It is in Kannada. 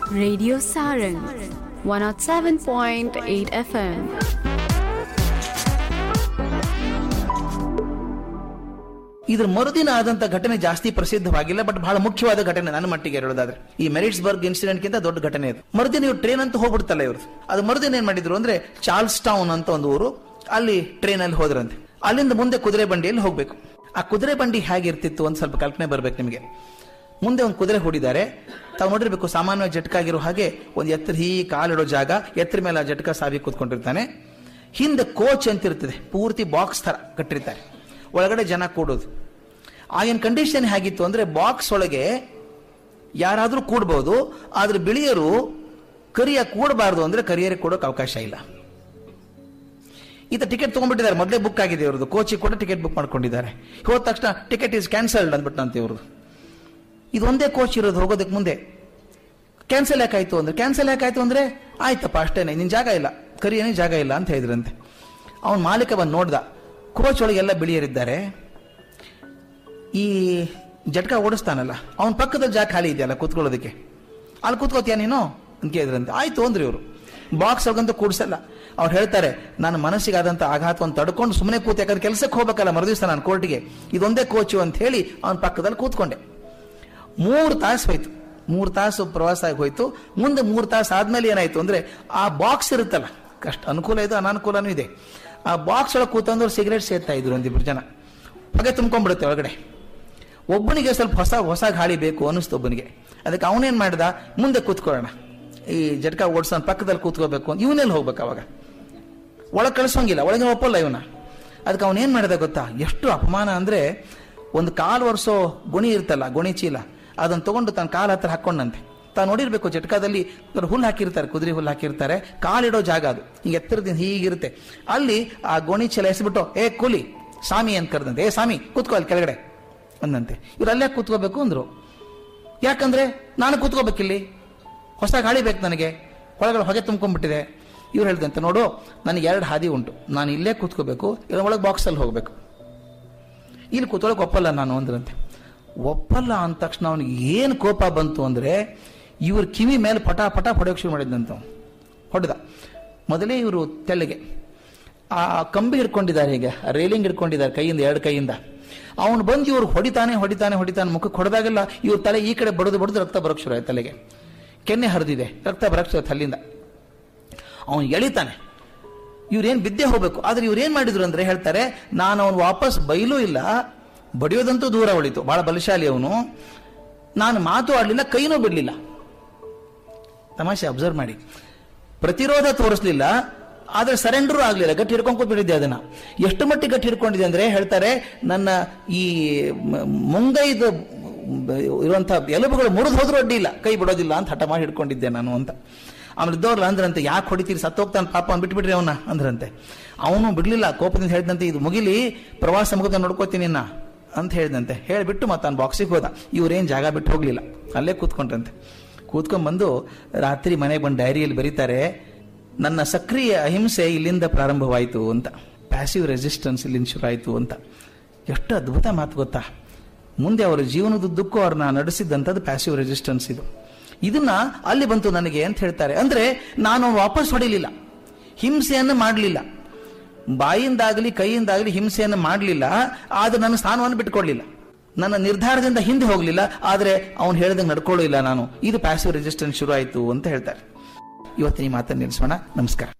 Radio Saran 107.8 FM. ಇದ್ರ ಮರುದಿನ ಆದಂತ ಘಟನೆ ಜಾಸ್ತಿ ಪ್ರಸಿದ್ಧವಾಗಿಲ್ಲ ಬಟ್ ಬಹಳ ಮುಖ್ಯವಾದ ಘಟನೆ ನನ್ನ ಮಟ್ಟಿಗೆ ಹೇಳೋದಾದ್ರೆ ಈ ಮೆರಿಟ್ಸ್ ಬರ್ಗ್ ಇನ್ಸಿಡೆಂಟ್ ಗಿಂತ ದೊಡ್ಡ ಘಟನೆ ಇದು ಮರುದಿನ ಇವ್ರು ಟ್ರೈನ್ ಅಂತ ಹೋಗ್ಬಿಡ್ತಲ್ಲ ಇವ್ರು ಅದು ಮರುದಿನ ಏನ್ ಮಾಡಿದ್ರು ಅಂದ್ರೆ ಚಾರ್ಲ್ಸ್ ಟೌನ್ ಅಂತ ಒಂದು ಊರು ಅಲ್ಲಿ ಟ್ರೈನ್ ಅಲ್ಲಿ ಹೋದ್ರಂತೆ ಅಲ್ಲಿಂದ ಮುಂದೆ ಕುದುರೆ ಬಂಡಿಯಲ್ಲಿ ಹೋಗ್ಬೇಕು ಆ ಕುದುರೆ ಬಂಡಿ ಹೇಗಿರ್ತಿತ್ತು ಅಂತ ಸ್ವಲ್ಪ ಕಲ್ಪನೆ ಬರ್ಬೇಕು ನಿಮಗೆ ಮುಂದೆ ಒಂದು ಕುದುರೆ ಹೂಡಿದ್ದಾರೆ ತಾವು ನೋಡಿರ್ಬೇಕು ಸಾಮಾನ್ಯವಾಗಿ ಜಟ್ಕಾಗಿರೋ ಹಾಗೆ ಒಂದು ಎತ್ತರ ಹೀ ಕಾಲಿಡೋ ಜಾಗ ಎತ್ತರ ಮೇಲೆ ಆ ಜಟ್ಕ ಸಾವಿ ಕೂತ್ಕೊಂಡಿರ್ತಾನೆ ಹಿಂದೆ ಕೋಚ್ ಅಂತ ಇರ್ತದೆ ಪೂರ್ತಿ ಬಾಕ್ಸ್ ತರ ಕಟ್ಟಿರ್ತಾರೆ ಒಳಗಡೆ ಜನ ಕೂಡೋದು ಆಗಿನ ಕಂಡೀಷನ್ ಹೇಗಿತ್ತು ಅಂದ್ರೆ ಬಾಕ್ಸ್ ಒಳಗೆ ಯಾರಾದ್ರೂ ಕೂಡ್ಬೋದು ಆದ್ರೆ ಬಿಳಿಯರು ಕರಿಯ ಕೂಡಬಾರ್ದು ಅಂದ್ರೆ ಕರಿಯರಿಗೆ ಕೊಡೋಕೆ ಅವಕಾಶ ಇಲ್ಲ ಈತ ಟಿಕೆಟ್ ತಗೊಂಡ್ಬಿಟ್ಟಿದ್ದಾರೆ ಮೊದಲೇ ಬುಕ್ ಆಗಿದೆ ಇವ್ರದ್ದು ಕೋಚಿಗೆ ಕೂಡ ಟಿಕೆಟ್ ಬುಕ್ ಮಾಡ್ಕೊಂಡಿದ್ದಾರೆ ಹೋದ ತಕ್ಷಣ ಟಿಕೆಟ್ ಇಸ್ ಕ್ಯಾನ್ಸಲ್ಡ್ ಅಂದ್ಬಿಟ್ಟಂತೆ ಇವ್ರದ್ದು ಇದೊಂದೇ ಕೋಚ್ ಇರೋದು ಹೋಗೋದಕ್ಕೆ ಮುಂದೆ ಕ್ಯಾನ್ಸಲ್ ಯಾಕಾಯ್ತು ಅಂದ್ರೆ ಕ್ಯಾನ್ಸಲ್ ಯಾಕಾಯ್ತು ಅಂದ್ರೆ ಆಯ್ತಪ್ಪ ಅಷ್ಟೇನೆ ನಿನ್ ಜಾಗ ಇಲ್ಲ ಕರಿಯನೇ ಜಾಗ ಇಲ್ಲ ಅಂತ ಹೇಳಿದ್ರಂತೆ ಅವನ್ ಮಾಲೀಕ ಬಂದು ನೋಡ್ದ ಕೋಚ್ ಒಳಗೆ ಎಲ್ಲ ಬಿಳಿಯರಿದ್ದಾರೆ ಈ ಜಟ್ಕ ಓಡಿಸ್ತಾನಲ್ಲ ಅವನ ಪಕ್ಕದಲ್ಲಿ ಜಾಗ ಖಾಲಿ ಇದೆಯಲ್ಲ ಕೂತ್ಕೊಳ್ಳೋದಕ್ಕೆ ಅಲ್ಲಿ ಕೂತ್ಕೋತೀಯ ನೀನು ಅಂತ ಕೇಳಿದ್ರಂತೆ ಆಯ್ತು ಅಂದ್ರೆ ಇವರು ಬಾಕ್ಸ್ ಒಳಗಂತೂ ಕೂಡ್ಸಲ್ಲ ಅವ್ರು ಹೇಳ್ತಾರೆ ನನ್ನ ಮನಸ್ಸಿಗಾದಂತ ಆಘಾತವನ್ನು ತಡ್ಕೊಂಡು ಸುಮ್ಮನೆ ಕೂತ್ ಯಾಕಂದ್ರೆ ಕೆಲಸಕ್ಕೆ ಹೋಗ್ಬೇಕಲ್ಲ ಮರುದಿವಸ ನಾನು ಕೋರ್ಟ್ಗೆ ಇದೊಂದೇ ಕೋಚು ಅಂತ ಹೇಳಿ ಅವನ ಪಕ್ಕದಲ್ಲಿ ಕೂತ್ಕೊಂಡೆ ಮೂರು ತಾಸು ಹೋಯ್ತು ಮೂರು ತಾಸು ಪ್ರವಾಸ ಆಗಿ ಹೋಯ್ತು ಮುಂದೆ ಮೂರು ತಾಸು ಆದ್ಮೇಲೆ ಏನಾಯ್ತು ಅಂದ್ರೆ ಆ ಬಾಕ್ಸ್ ಇರುತ್ತಲ್ಲ ಕಷ್ಟ ಅನುಕೂಲ ಇದೆ ಅನಾನುಕೂಲನೂ ಇದೆ ಆ ಬಾಕ್ಸ್ ಒಳಗೆ ಕೂತಂದ್ರೆ ಸಿಗರೇಟ್ ಸೇರ್ತಾ ಇದ್ರು ಒಂದಿಬ್ರು ಜನ ಹೊಗೆ ತುಂಬ್ಕೊಂಡ್ಬಿಡುತ್ತೆ ಒಳಗಡೆ ಒಬ್ಬನಿಗೆ ಸ್ವಲ್ಪ ಹೊಸ ಹೊಸ ಗಾಳಿ ಬೇಕು ಅನಿಸ್ತು ಒಬ್ಬನಿಗೆ ಅದಕ್ಕೆ ಅವನೇನ್ ಮಾಡ್ದ ಮುಂದೆ ಕೂತ್ಕೊಳ್ಳೋಣ ಈ ಜಟ್ಕ ಓಡಿಸೋನ್ ಪಕ್ಕದಲ್ಲಿ ಕೂತ್ಕೋಬೇಕು ಅಂತ ಇವನಲ್ಲಿ ಹೋಗ್ಬೇಕು ಅವಾಗ ಒಳಗೆ ಕಳಿಸೋಂಗಿಲ್ಲ ಒಳಗೆ ಒಪ್ಪಲ್ಲ ಇವನ ಅದಕ್ಕೆ ಅವನೇನ್ ಮಾಡಿದ ಗೊತ್ತಾ ಎಷ್ಟು ಅಪಮಾನ ಅಂದ್ರೆ ಒಂದು ಕಾಲು ವರ್ಷೋ ಗುಣಿ ಇರ್ತಲ್ಲ ಗುಣಿ ಚೀಲ ಅದನ್ನ ತಗೊಂಡು ತನ್ನ ಕಾಲ ಹತ್ರ ಹಾಕೊಂಡಂತೆ ತಾನು ನೋಡಿರ್ಬೇಕು ಜಟ್ಕಾದಲ್ಲಿ ಇವ್ರು ಹುಲ್ಲು ಹಾಕಿರ್ತಾರೆ ಕುದುರೆ ಹುಲ್ಲು ಹಾಕಿರ್ತಾರೆ ಕಾಲಿಡೋ ಜಾಗ ಅದು ಹಿಂಗೆ ಎತ್ತರದಿಂದ ಹೀಗಿರುತ್ತೆ ಅಲ್ಲಿ ಆ ಗೋಣಿ ಚೀಲ ಎಸ್ಬಿಟ್ಟು ಏ ಕೂಲಿ ಸ್ವಾಮಿ ಅಂತ ಕರೆದಂತೆ ಏ ಸ್ವಾಮಿ ಕೂತ್ಕೋ ಅಲ್ಲಿ ಕೆಳಗಡೆ ಅಂದಂತೆ ಇವ್ರು ಅಲ್ಲೇ ಕೂತ್ಕೋಬೇಕು ಅಂದ್ರು ಯಾಕಂದ್ರೆ ನಾನು ಕೂತ್ಕೋಬೇಕಿಲ್ಲಿ ಹೊಸ ಗಾಳಿ ಬೇಕು ನನಗೆ ಒಳಗಡೆ ಹೊಗೆ ತುಂಬ್ಕೊಂಡ್ಬಿಟ್ಟಿದೆ ಇವ್ರು ಹೇಳ್ದಂತೆ ನೋಡು ನನಗೆ ಎರಡು ಹಾದಿ ಉಂಟು ನಾನು ಇಲ್ಲೇ ಕೂತ್ಕೋಬೇಕು ಇಲ್ಲ ಒಳಗೆ ಬಾಕ್ಸಲ್ಲಿ ಹೋಗ್ಬೇಕು ಇಲ್ಲಿ ಕೂತ್ಕೊಳಕ್ ಒಪ್ಪಲ್ಲ ನಾನು ಅಂದ್ರಂತೆ ಒಪ್ಪಲ್ಲ ಅಂದ ತಕ್ಷಣ ಅವನಿಗೆ ಏನು ಕೋಪ ಬಂತು ಅಂದ್ರೆ ಇವ್ರ ಕಿವಿ ಮೇಲೆ ಪಟ ಪಟ ಹೊಡೆಯೋಕೆ ಶುರು ಮಾಡಿದ್ದಂತ ಅವ್ನು. ಹೊಡೆದ ಮೊದಲೇ ಇವರು ತೆಲೆಗೆ ಆ ಕಂಬಿ ಹಿಡ್ಕೊಂಡಿದ್ದಾರೆ ಈಗ ರೇಲಿಂಗ್ ಹಿಡ್ಕೊಂಡಿದ್ದಾರೆ ಕೈಯಿಂದ ಎರಡು ಕೈಯಿಂದ ಅವನು ಬಂದು ಇವ್ರು ಹೊಡಿತಾನೆ ಹೊಡಿತಾನೆ ಹೊಡಿತಾನೆ ಮುಖಕ್ಕೆ ಹೊಡೆದಾಗೆಲ್ಲ ಇವ್ರ ತಲೆ ಈ ಕಡೆ ಬಡದು ಬಡದು ರಕ್ತ ಬರೋಕ್ ಶುರು ಆಯ್ತು ತಲೆಗೆ ಕೆನ್ನೆ ಹರಿದಿದೆ ರಕ್ತ ಬರಕ್ ಶುರು ಆಯ್ತು ಅಲ್ಲಿಂದ ಅವನು ಎಳಿತಾನೆ ಇವ್ರೇನ್ ಬಿದ್ದೆ ಹೋಗ್ಬೇಕು ಆದ್ರೆ ಇವ್ರೇನ್ ಮಾಡಿದ್ರು ಅಂದ್ರೆ ಹೇಳ್ತಾರೆ ನಾನು ಅವನು ವಾಪಸ್ ಬೈಲೂ ಇಲ್ಲ ಬಡಿಯೋದಂತೂ ದೂರ ಉಳಿತು ಬಹಳ ಬಲಶಾಲಿ ಅವನು ನಾನು ಮಾತು ಆಡ್ಲಿಲ್ಲ ಕೈನೂ ಬಿಡ್ಲಿಲ್ಲ ತಮಾಷೆ ಅಬ್ಸರ್ವ್ ಮಾಡಿ ಪ್ರತಿರೋಧ ತೋರಿಸ್ಲಿಲ್ಲ ಆದ್ರೆ ಸರೆಂಡರ್ ಆಗ್ಲಿಲ್ಲ ಗಟ್ಟಿ ಹಿಡ್ಕೊಂಡು ಕೂತ್ಬಿಟ್ಟಿದ್ದೆ ಅದನ್ನ ಎಷ್ಟು ಮಟ್ಟಿಗೆ ಗಟ್ಟಿ ಹಿಡ್ಕೊಂಡಿದೆ ಅಂದ್ರೆ ಹೇಳ್ತಾರೆ ನನ್ನ ಈ ಮ- ಮುಂಗೈದ ಇರುವಂತಹ ಎಲುಬುಗಳು ಮುರಿದು ಹೋದ್ರೂ ಅಡ್ಡಿ ಇಲ್ಲ ಕೈ ಬಿಡೋದಿಲ್ಲ ಅಂತ ಹಠ ಮಾಡಿ ಹಿಡ್ಕೊಂಡಿದ್ದೆ ನಾನು ಅಂತ ಆಮೇಲೆ ಇದ್ದವ್ರಲ್ಲ ಅಂದ್ರಂತೆ ಯಾಕೆ ಹೊಡಿತೀರಿ ಸತ್ತೋಗ್ತಾನೆ ಪಾಪ ಅವ್ನು ಬಿಟ್ಬಿಟ್ರಿ ಅವನ ಅಂದ್ರಂತೆ ಅವನು ಬಿಡ್ಲಿಲ್ಲ ಕೋಪದಿಂದ ಹೇಳಿದಂತೆ ಇದು ಮುಗಿಲಿ ಪ್ರವಾಸ ಮುಗಿದ ನೋಡ್ಕೋತೀನಿ ನಾ ಅಂತ ಹೇಳಿದಂತೆ ಹೇಳಿಬಿಟ್ಟು ಮತ್ತೆ ಅವ್ನು ಬಾಕ್ಸಿಗೆ ಹೋದ ಇವ್ರೇನ್ ಜಾಗ ಬಿಟ್ಟು ಹೋಗ್ಲಿಲ್ಲ ಅಲ್ಲೇ ಕೂತ್ಕೊಂಡ್ರಂತೆ ಕೂತ್ಕೊಂಡ್ಬಂದು ರಾತ್ರಿ ಮನೆಗೆ ಬಂದು ಡೈರಿಯಲ್ಲಿ ಬರೀತಾರೆ ನನ್ನ ಸಕ್ರಿಯ ಅಹಿಂಸೆ ಇಲ್ಲಿಂದ ಪ್ರಾರಂಭವಾಯಿತು ಅಂತ ಪ್ಯಾಸಿವ್ ರೆಸಿಸ್ಟೆನ್ಸ್ ಇಲ್ಲಿಂದ ಶುರು ಆಯಿತು ಅಂತ ಎಷ್ಟು ಅದ್ಭುತ ಮಾತು ಗೊತ್ತಾ ಮುಂದೆ ಅವರ ಜೀವನದುದ್ದಕ್ಕೂ ಅವ್ರನ್ನ ನಡೆಸಿದ್ದಂಥದ್ದು ಪ್ಯಾಸಿವ್ ರೆಸಿಸ್ಟೆನ್ಸ್ ಇದು ಇದನ್ನ ಅಲ್ಲಿ ಬಂತು ನನಗೆ ಅಂತ ಹೇಳ್ತಾರೆ ಅಂದ್ರೆ ನಾನು ವಾಪಸ್ ಹೊಡಿಲಿಲ್ಲ ಹಿಂಸೆಯನ್ನು ಮಾಡಲಿಲ್ಲ ಬಾಯಿಂದಾಗಲಿ ಕೈಯಿಂದಾಗಲಿ ಹಿಂಸೆಯನ್ನು ಮಾಡಲಿಲ್ಲ ಆದ್ರೆ ನನ್ನ ಸ್ಥಾನವನ್ನು ಬಿಟ್ಕೊಡ್ಲಿಲ್ಲ ನನ್ನ ನಿರ್ಧಾರದಿಂದ ಹಿಂದೆ ಹೋಗಲಿಲ್ಲ ಆದ್ರೆ ಅವನು ಹೇಳ್ದಂಗೆ ನಡ್ಕೊಳ್ಳಿಲ್ಲ ನಾನು ಇದು ಪ್ಯಾಸಿವ್ ರೆಸಿಸ್ಟೆನ್ಸ್ ಶುರು ಆಯಿತು ಅಂತ ಹೇಳ್ತಾರೆ ಇವತ್ತಿನ ಈ ಮಾತನ್ನು ನಿಲ್ಲಿಸೋಣ ನಮಸ್ಕಾರ